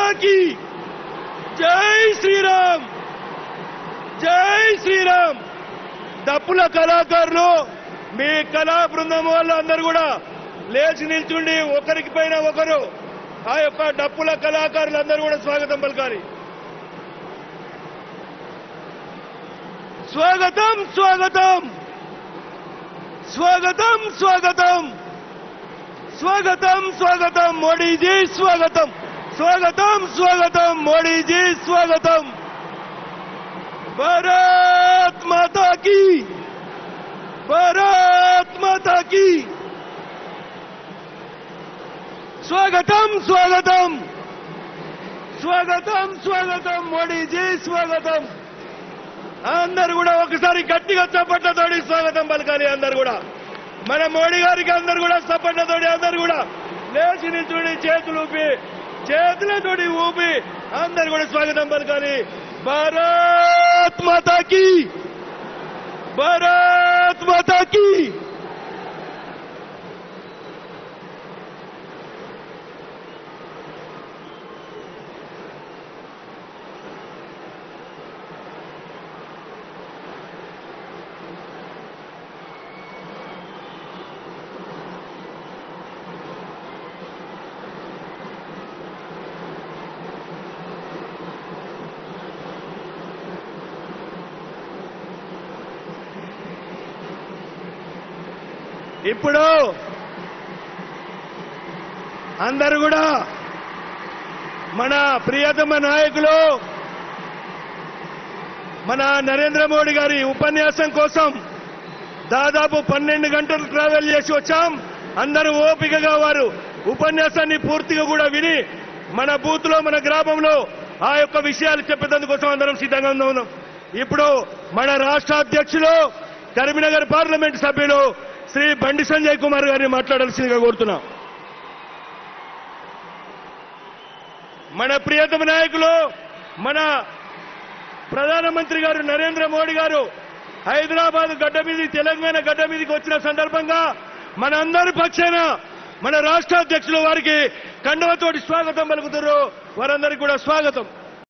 మాతాకి జై శ్రీరామ్ జై శ్రీరామ్ డప్పుల కళాకారులు మీ కళా బృందం వాళ్ళు అందరూ కూడా లేచి నిల్చుండి ఒకరికి పైన ఒకరు ఆ యొక్క డప్పుల కళాకారులు అందరూ కూడా స్వాగతం పలకాలి స్వాగతం స్వాగతం స్వాగతం స్వాగతం స్వాగతం స్వాగతం మోడీజీ స్వాగతం స్వాగతం స్వాగతం మోడీజీ స్వాగతం భారత్ మాతా కీ భారత్ మాతా కీ స్వాగతం స్వాగతం స్వాగతం స్వాగతం మోడీజీ స్వాగతం అందరు కూడా ఒకసారి గట్టిగా చప్పట్లతోటి స్వాగతం పలకాలి అందరు కూడా మన మోడీ గారికి అందరు కూడా చప్పట్లతోటి అందరు కూడా లేచి నిల్చుని చేతులు ఊపి చేతులతోటి ఊపి అందరు కూడా స్వాగతం పలకాలి భారత్ మాతాకి భారత్ మాతాకి ఇప్పుడు అందరూ కూడా మన ప్రియతమ నాయకులు మన నరేంద్ర మోడీ గారి ఉపన్యాసం కోసం దాదాపు పన్నెండు గంటలు ట్రావెల్ చేసి వచ్చాం అందరూ ఓపికగా వారు ఉపన్యాసాన్ని పూర్తిగా కూడా విని మన బూత్ లో మన గ్రామంలో ఆ యొక్క విషయాలు చెప్పేందుకోసం అందరం సిద్ధంగా ఉన్నాం ఇప్పుడు మన రాష్ట్ర అధ్యక్షులు కరీంనగర్ పార్లమెంట్ సభ్యులు శ్రీ బండి సంజయ్ కుమార్ గారిని మాట్లాడాల్సిందిగా కోరుతున్నాం మన ప్రియతమ నాయకులు మన ప్రధానమంత్రి గారు నరేంద్ర మోడీ గారు హైదరాబాద్ గడ్డ మీద తెలంగాణ గడ్డ మీదకి వచ్చిన సందర్భంగా మనందరి పక్షాన మన రాష్ట్ర అధ్యక్షులు వారికి కండవతోటి స్వాగతం పలుకుతారు వారందరికీ కూడా స్వాగతం